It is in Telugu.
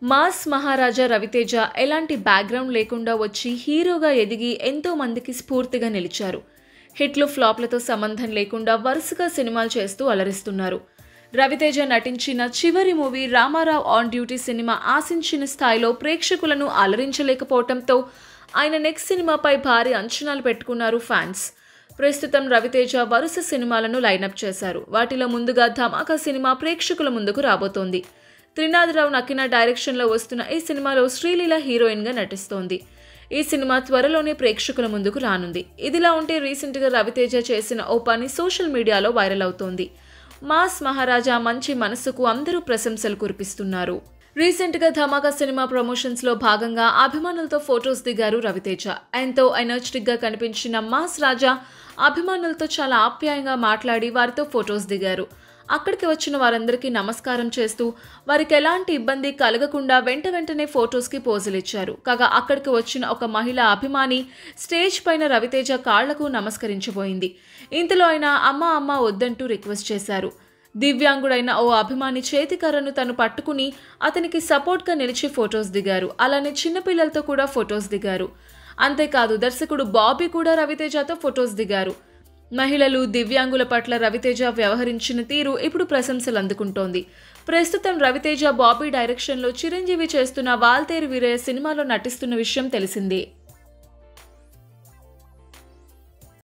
మాస్ మహారాజా రవితేజ ఎలాంటి బ్యాక్గ్రౌండ్ లేకుండా వచ్చి హీరోగా ఎదిగి ఎంతో మందికి స్ఫూర్తిగా నిలిచారు హిట్లు ఫ్లాప్లతో సంబంధం లేకుండా వరుసగా సినిమాలు చేస్తూ అలరిస్తున్నారు రవితేజ నటించిన చివరి మూవీ రామారావు ఆన్ డ్యూటీ సినిమా ఆశించిన స్థాయిలో ప్రేక్షకులను అలరించలేకపోవడంతో ఆయన నెక్స్ట్ సినిమాపై భారీ అంచనాలు పెట్టుకున్నారు ఫ్యాన్స్ ప్రస్తుతం రవితేజ వరుస సినిమాలను లైనప్ చేశారు వాటిలో ముందుగా ధమాకా సినిమా ప్రేక్షకుల ముందుకు రాబోతోంది త్రినాథరావు నకిన డైరెక్షన్లో వస్తున్న ఈ సినిమాలో శ్రీలీల హీరోయిన్గా నటిస్తోంది ఈ సినిమా త్వరలోనే ప్రేక్షకుల ముందుకు రానుంది ఇదిలా ఉంటే రీసెంట్గా రవితేజ చేసిన ఓ పని సోషల్ మీడియాలో వైరల్ అవుతోంది మాస్ మహారాజా మంచి మనసుకు అందరూ ప్రశంసలు కురిపిస్తున్నారు రీసెంట్గా ధమాకా సినిమా ప్రమోషన్స్లో భాగంగా అభిమానులతో ఫొటోస్ దిగారు రవితేజ ఎంతో ఎనర్జెటిక్గా కనిపించిన మాస్ రాజా అభిమానులతో చాలా ఆప్యాయంగా మాట్లాడి వారితో ఫొటోస్ దిగారు అక్కడికి వచ్చిన వారందరికీ నమస్కారం చేస్తూ వారికి ఎలాంటి ఇబ్బంది కలగకుండా వెంట వెంటనే ఫొటోస్కి పోజులు ఇచ్చారు కాగా అక్కడికి వచ్చిన ఒక మహిళ అభిమాని స్టేజ్ పైన రవితేజ కాళ్లకు నమస్కరించబోయింది ఇంతలో ఆయన అమ్మ అమ్మ వద్దంటూ రిక్వెస్ట్ చేశారు దివ్యాంగుడైన ఓ అభిమాని చేతికర్రను తను పట్టుకుని అతనికి సపోర్ట్గా నిలిచి ఫొటోస్ దిగారు అలానే చిన్నపిల్లలతో కూడా ఫొటోస్ దిగారు అంతేకాదు దర్శకుడు బాబీ కూడా రవితేజతో ఫొటోస్ దిగారు మహిళలు దివ్యాంగుల పట్ల రవితేజ వ్యవహరించిన తీరు ఇప్పుడు ప్రశంసలు అందుకుంటోంది ప్రస్తుతం రవితేజ బాబీ డైరెక్షన్లో చిరంజీవి చేస్తున్న వాల్తేరు వీరయ్య సినిమాలో నటిస్తున్న విషయం తెలిసిందే